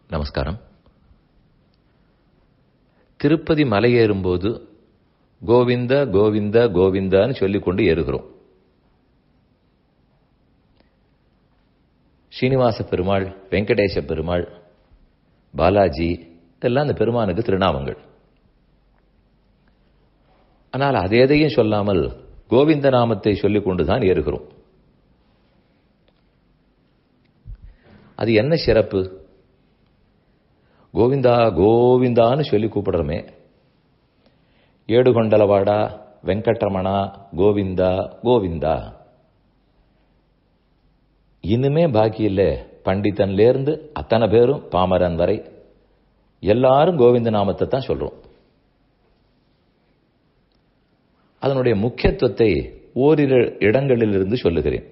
நமஸ்காரம் திருப்பதி மலையேறும்போது கோவிந்த கோவிந்த கோவிந்தான்னு சொல்லிக்கொண்டு ஏறுகிறோம் ஸ்ரீனிவாச பெருமாள் வெங்கடேச பெருமாள் பாலாஜி இதெல்லாம் அந்த பெருமானுக்கு திருநாமங்கள் ஆனால் அது எதையும் சொல்லாமல் கோவிந்த நாமத்தை சொல்லிக் கொண்டுதான் ஏறுகிறோம் அது என்ன சிறப்பு கோவிந்தா கோவிந்தான்னு சொல்லி கூப்பிடுறோமே ஏடுகொண்டலவாடா வெங்கட்ரமணா கோவிந்தா கோவிந்தா இன்னுமே பாக்கி இல்லை பண்டிதன்லேருந்து அத்தனை பேரும் பாமரன் வரை எல்லாரும் கோவிந்த நாமத்தை தான் சொல்றோம் அதனுடைய முக்கியத்துவத்தை ஓரிரு இடங்களிலிருந்து சொல்லுகிறேன்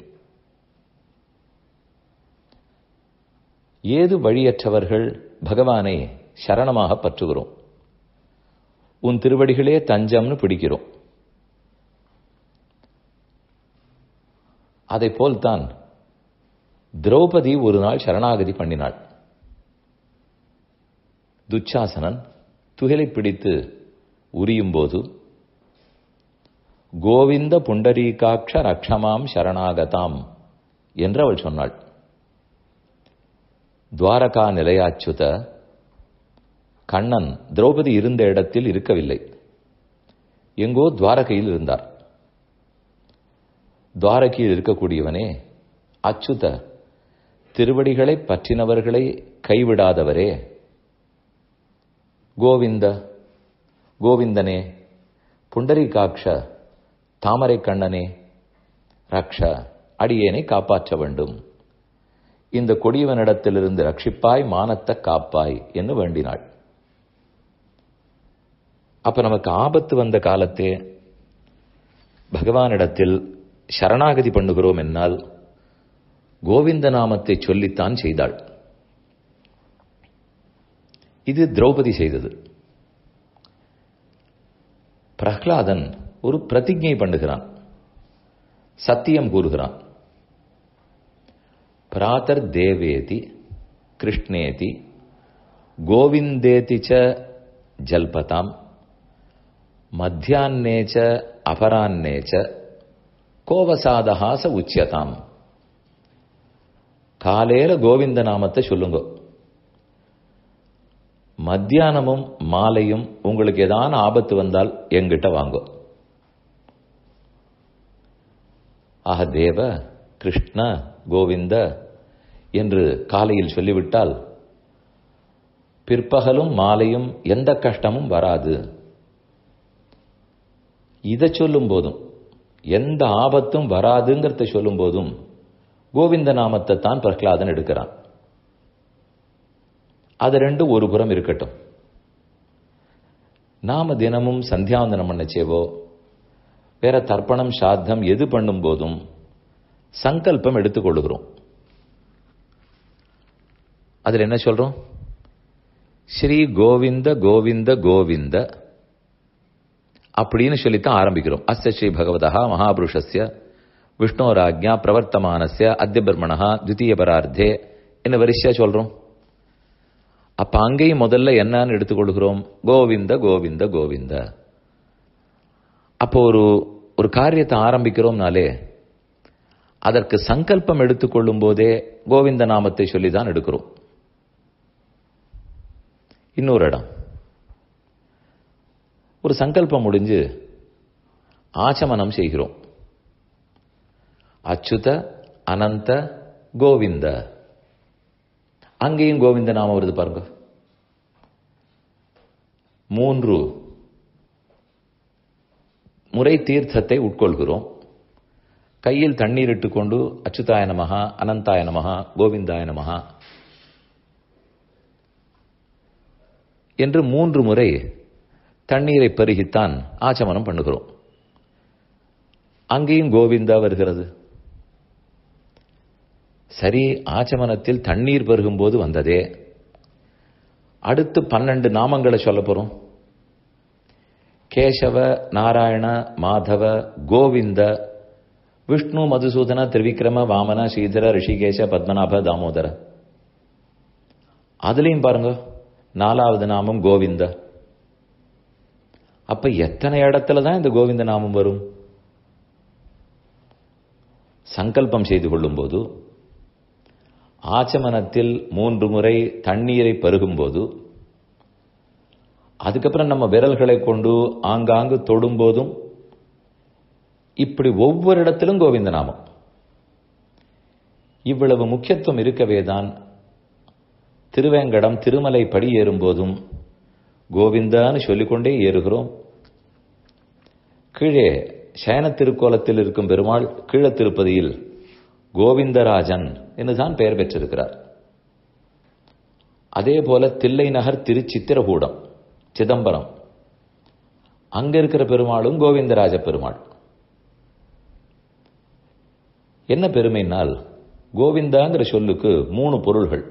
ஏது வழியற்றவர்கள் பகவானை சரணமாக பற்றுகிறோம் உன் திருவடிகளே தஞ்சம்னு பிடிக்கிறோம் அதை போல்தான் திரௌபதி ஒரு நாள் சரணாகதி பண்ணினாள் துச்சாசனன் துகிலை பிடித்து உரியும் போது கோவிந்த புண்டரீகாட்ச ரக்ஷமாம் சரணாகதாம் என்று அவள் சொன்னாள் துவாரகா நிலையாச்சுத கண்ணன் திரௌபதி இருந்த இடத்தில் இருக்கவில்லை எங்கோ துவாரகையில் இருந்தார் துவாரகையில் இருக்கக்கூடியவனே அச்சுத திருவடிகளை பற்றினவர்களை கைவிடாதவரே கோவிந்த கோவிந்தனே புண்டரிகாட்ச தாமரை கண்ணனே ரக்ஷ அடியேனை காப்பாற்ற வேண்டும் இந்த கொடியவனிடத்திலிருந்து ரட்சிப்பாய் மானத்தை காப்பாய் என்று வேண்டினாள் அப்ப நமக்கு ஆபத்து வந்த காலத்தே பகவானிடத்தில் சரணாகதி பண்ணுகிறோம் என்னால் கோவிந்த நாமத்தை சொல்லித்தான் செய்தாள் இது திரௌபதி செய்தது பிரஹ்லாதன் ஒரு பிரதிஜை பண்ணுகிறான் சத்தியம் கூறுகிறான் பிராத்தர் தேவேதி கிருஷ்ணேதி கோவிந்தேதி ச ஜல்பதாம் மத்தியான்னே ச அபரான்னே ச கோவசாதஹாச உச்சியதாம் காலையில கோவிந்த நாமத்தை சொல்லுங்க மத்தியானமும் மாலையும் உங்களுக்கு ஏதான ஆபத்து வந்தால் எங்கிட்ட வாங்க ஆக தேவ கிருஷ்ண கோவிந்த என்று காலையில் சொல்லிவிட்டால் பிற்பகலும் மாலையும் எந்த கஷ்டமும் வராது இதை சொல்லும் போதும் எந்த ஆபத்தும் வராதுங்கிறத சொல்லும் போதும் கோவிந்த நாமத்தை தான் பிரகலாதன் எடுக்கிறான் அது ரெண்டும் ஒரு புறம் இருக்கட்டும் நாம தினமும் சந்தியாவந்தனம் பண்ணச்சேவோ வேற தர்ப்பணம் சாத்தம் எது பண்ணும் போதும் சங்கல்பம் எடுத்துக்கொள்ளுகிறோம் அதுல என்ன சொல்றோம் ஸ்ரீ கோவிந்த கோவிந்த கோவிந்த அப்படின்னு சொல்லித்தான் ஆரம்பிக்கிறோம் அஸ்ய ஸ்ரீ பகவதா மகாபுருஷஸ்ய விஷ்ணோராஜ்யா பிரவர்த்தமானஸ்ய அத்திய பிரம்மணா துத்திய பரார்த்தே என்ன வரிசையா சொல்றோம் அப்ப அங்கேயும் முதல்ல என்னன்னு எடுத்துக்கொள்கிறோம் கோவிந்த கோவிந்த கோவிந்த அப்போ ஒரு ஒரு காரியத்தை ஆரம்பிக்கிறோம்னாலே அதற்கு சங்கல்பம் எடுத்துக்கொள்ளும் போதே கோவிந்த நாமத்தை சொல்லிதான் எடுக்கிறோம் இன்னொரு இடம் ஒரு சங்கல்பம் முடிஞ்சு ஆச்சமனம் செய்கிறோம் அச்சுத அனந்த கோவிந்த அங்கேயும் கோவிந்த நாமம் வருது பாருங்க மூன்று முறை தீர்த்தத்தை உட்கொள்கிறோம் கையில் தண்ணீர் இட்டுக்கொண்டு அச்சுதாய நமகா அனந்தாய நமகா கோவிந்தாய நமகா என்று மூன்று முறை தண்ணீரை பருகித்தான் ஆச்சமனம் பண்ணுகிறோம் அங்கேயும் கோவிந்தா வருகிறது சரி ஆச்சமனத்தில் தண்ணீர் பருகும்போது வந்ததே அடுத்து பன்னெண்டு நாமங்களை சொல்ல போறோம் கேசவ நாராயண மாதவ கோவிந்த விஷ்ணு மதுசூதன திரிவிக்ரம வாமன ஸ்ரீதர ரிஷிகேஷ பத்மநாப தாமோதர அதுலயும் பாருங்க நாலாவது நாமம் கோவிந்த அப்ப எத்தனை இடத்துல தான் இந்த கோவிந்த நாமம் வரும் சங்கல்பம் செய்து கொள்ளும் போது ஆச்சமனத்தில் மூன்று முறை தண்ணீரை பருகும்போது அதுக்கப்புறம் நம்ம விரல்களை கொண்டு ஆங்காங்கு தொடும்போதும் இப்படி ஒவ்வொரு இடத்திலும் கோவிந்த நாமம் இவ்வளவு முக்கியத்துவம் இருக்கவே தான் திருவேங்கடம் திருமலை படி ஏறும்போதும் கோவிந்தான்னு சொல்லிக்கொண்டே ஏறுகிறோம் கீழே சயன திருக்கோலத்தில் இருக்கும் பெருமாள் கீழ திருப்பதியில் கோவிந்தராஜன் என்றுதான் பெயர் பெற்றிருக்கிறார் அதே போல தில்லை நகர் திருச்சித்திரகூடம் சிதம்பரம் அங்க இருக்கிற பெருமாளும் கோவிந்தராஜ பெருமாள் என்ன பெருமைனால் கோவிந்தாங்கிற சொல்லுக்கு மூணு பொருள்கள்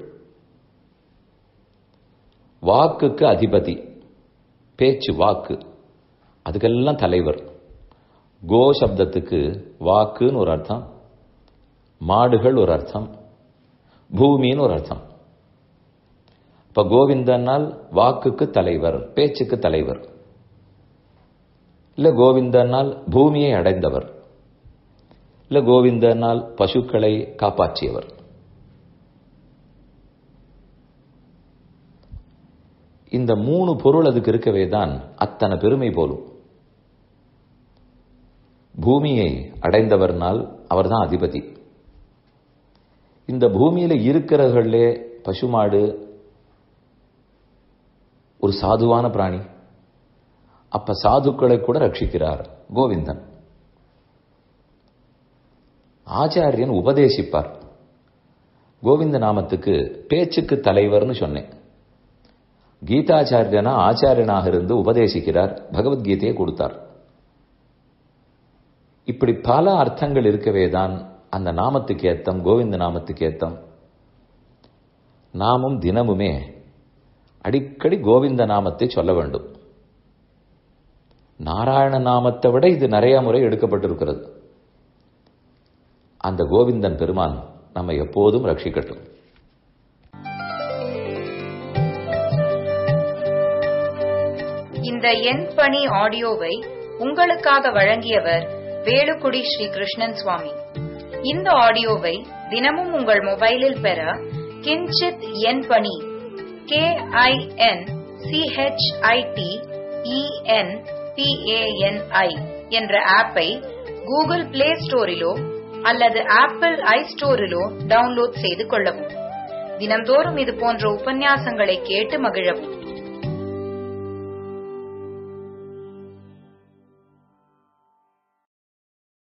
வாக்குக்கு அதிபதி பேச்சு வாக்கு அதுக்கெல்லாம் தலைவர் கோ சப்தத்துக்கு வாக்குன்னு ஒரு அர்த்தம் மாடுகள் ஒரு அர்த்தம் பூமின்னு ஒரு அர்த்தம் இப்ப கோவிந்தனால் வாக்குக்கு தலைவர் பேச்சுக்கு தலைவர் இல்ல கோவிந்தனால் பூமியை அடைந்தவர் இல்ல கோவிந்தனால் பசுக்களை காப்பாற்றியவர் இந்த மூணு பொருள் அதுக்கு இருக்கவே தான் அத்தனை பெருமை போலும் பூமியை அடைந்தவர்னால் அவர்தான் அதிபதி இந்த பூமியில இருக்கிறவர்களே பசுமாடு ஒரு சாதுவான பிராணி அப்ப சாதுக்களை கூட ரட்சிக்கிறார் கோவிந்தன் ஆச்சாரியன் உபதேசிப்பார் கோவிந்த நாமத்துக்கு பேச்சுக்கு தலைவர்னு சொன்னேன் கீதாச்சாரியனா ஆச்சாரியனாக இருந்து உபதேசிக்கிறார் பகவத்கீதையை கொடுத்தார் இப்படி பல அர்த்தங்கள் இருக்கவே தான் அந்த நாமத்துக்கு ஏத்தம் கோவிந்த நாமத்துக்கு ஏத்தம் நாமும் தினமுமே அடிக்கடி கோவிந்த நாமத்தை சொல்ல வேண்டும் நாராயண நாமத்தை விட இது நிறைய முறை எடுக்கப்பட்டிருக்கிறது அந்த கோவிந்தன் பெருமான் நம்ம எப்போதும் ரட்சிக்கட்டும் இந்த எண் பணி ஆடியோவை உங்களுக்காக வழங்கியவர் வேலுக்குடி ஸ்ரீ கிருஷ்ணன் சுவாமி இந்த ஆடியோவை தினமும் உங்கள் மொபைலில் பெற கிஞ்சித் எண் பணி கே ஐ என் சிஹெச்ஐடி இஎன் பிஏஎன்ஐ என்ற ஆப்பை கூகுள் பிளே ஸ்டோரிலோ அல்லது ஆப்பிள் ஐ ஸ்டோரிலோ டவுன்லோட் செய்து கொள்ளவும் தினம்தோறும் இது போன்ற உபன்யாசங்களை கேட்டு மகிழவும்